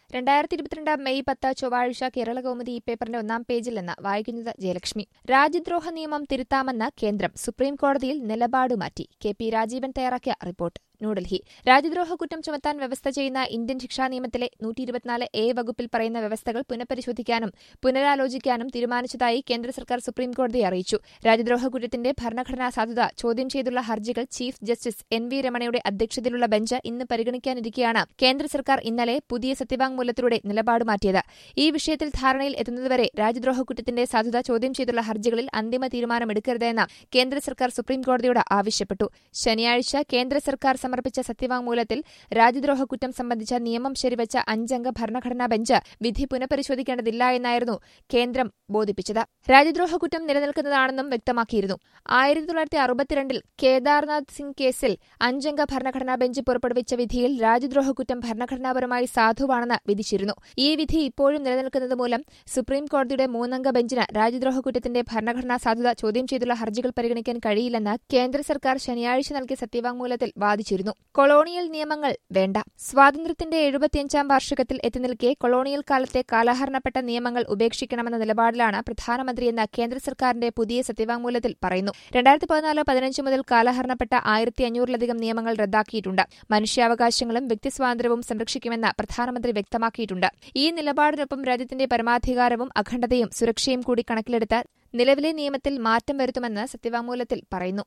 രണ്ടായിരത്തി ഇരുപത്തിരണ്ട് മെയ് പത്ത് ചൊവ്വാഴ്ച കേരള കൗമുദി ഈ പേപ്പറിന്റെ ഒന്നാം പേജിൽ നിന്ന് വായിക്കുന്നത് ജയലക്ഷ്മി രാജ്യദ്രോഹ നിയമം തിരുത്താമെന്ന് കേന്ദ്രം സുപ്രീം കോടതിയിൽ നിലപാട് മാറ്റി കെ പി രാജീവൻ തയ്യാറാക്കിയ റിപ്പോർട്ട് ന്യൂഡൽഹി രാജ്യദ്രോഹ കുറ്റം ചുമത്താൻ വ്യവസ്ഥ ചെയ്യുന്ന ഇന്ത്യൻ ശിക്ഷാ നിയമത്തിലെ നൂറ്റി ഇരുപത്തിനാല് എ വകുപ്പിൽ പറയുന്ന വ്യവസ്ഥകൾ പുനഃപരിശോധിക്കാനും പുനരാലോചിക്കാനും തീരുമാനിച്ചതായി കേന്ദ്ര സർക്കാർ സുപ്രീം കോടതിയെ അറിയിച്ചു രാജ്യദ്രോഹ കുറ്റത്തിന്റെ ഭരണഘടനാ സാധുത ചോദ്യം ചെയ്തുള്ള ഹർജികൾ ചീഫ് ജസ്റ്റിസ് എൻ വി രമണയുടെ അധ്യക്ഷതയിലുള്ള ബെഞ്ച് ഇന്ന് പരിഗണിക്കാനിരിക്കെയാണ് കേന്ദ്ര സർക്കാർ ഇന്നലെ പുതിയ സത്യവാങ്മൂലത്തിലൂടെ നിലപാട് മാറ്റിയത് ഈ വിഷയത്തിൽ ധാരണയിൽ എത്തുന്നതുവരെ രാജ്യദ്രോഹ കുറ്റത്തിന്റെ സാധുത ചോദ്യം ചെയ്തുള്ള ഹർജികളിൽ അന്തിമ തീരുമാനമെടുക്കരുതെന്ന് കേന്ദ്ര സർക്കാർ സുപ്രീം കോടതിയോട് ആവശ്യപ്പെട്ടു ശനിയാഴ്ച കേന്ദ്ര സർക്കാർ സമർപ്പിച്ച സത്യവാങ്മൂലത്തിൽ രാജ്യദ്രോഹ കുറ്റം സംബന്ധിച്ച നിയമം ശരിവച്ച അഞ്ചംഗ ഭരണഘടനാ ബെഞ്ച് വിധി പുനഃപരിശോധിക്കേണ്ടതില്ല എന്നായിരുന്നു കേന്ദ്രം ബോധിപ്പിച്ചത് രാജ്യദ്രോഹ കുറ്റം നിലനിൽക്കുന്നതാണെന്നും വ്യക്തമാക്കിയിരുന്നു ആയിരത്തി തൊള്ളായിരത്തി അറുപത്തിരണ്ടിൽ കേദാർനാഥ് സിംഗ് കേസിൽ അഞ്ചംഗ ഭരണഘടനാ ബെഞ്ച് പുറപ്പെടുവിച്ച വിധിയിൽ രാജ്യദ്രോഹ കുറ്റം ഭരണഘടനാപരമായി സാധുവാണെന്ന് വിധിച്ചിരുന്നു ഈ വിധി ഇപ്പോഴും നിലനിൽക്കുന്നത് മൂലം സുപ്രീം കോടതിയുടെ മൂന്നംഗ ബെഞ്ചിന് രാജ്യദ്രോഹ കുറ്റത്തിന്റെ ഭരണഘടനാ സാധുത ചോദ്യം ചെയ്തുള്ള ഹർജികൾ പരിഗണിക്കാൻ കഴിയില്ലെന്ന് കേന്ദ്ര സർക്കാർ ശനിയാഴ്ച നൽകിയ സത്യവാങ്മൂലത്തിൽ വാദിച്ചിരുന്നു കൊളോണിയൽ നിയമങ്ങൾ വേണ്ട സ്വാതന്ത്ര്യത്തിന്റെ എഴുപത്തിയഞ്ചാം വാർഷികത്തിൽ എത്തിനിൽക്കെ കൊളോണിയൽ കാലത്തെ കാലഹരണപ്പെട്ട നിയമങ്ങൾ ഉപേക്ഷിക്കണമെന്ന നിലപാടിലാണ് പ്രധാനമന്ത്രിയെന്ന് കേന്ദ്ര സർക്കാരിന്റെ പുതിയ സത്യവാങ്മൂലത്തിൽ പറയുന്നു രണ്ടായിരത്തി പതിനാല് പതിനഞ്ച് മുതൽ കാലഹരണപ്പെട്ട ആയിരത്തി അഞ്ഞൂറിലധികം നിയമങ്ങൾ റദ്ദാക്കിയിട്ടുണ്ട് മനുഷ്യാവകാശങ്ങളും വ്യക്തിസ്വാതന്ത്ര്യവും സംരക്ഷിക്കുമെന്ന് പ്രധാനമന്ത്രി വ്യക്തമാക്കിയിട്ടുണ്ട് ഈ നിലപാടിനൊപ്പം രാജ്യത്തിന്റെ പരമാധികാരവും അഖണ്ഡതയും സുരക്ഷയും കൂടി കണക്കിലെടുത്ത് നിലവിലെ നിയമത്തിൽ മാറ്റം വരുത്തുമെന്ന് സത്യവാങ്മൂലത്തിൽ പറയുന്നു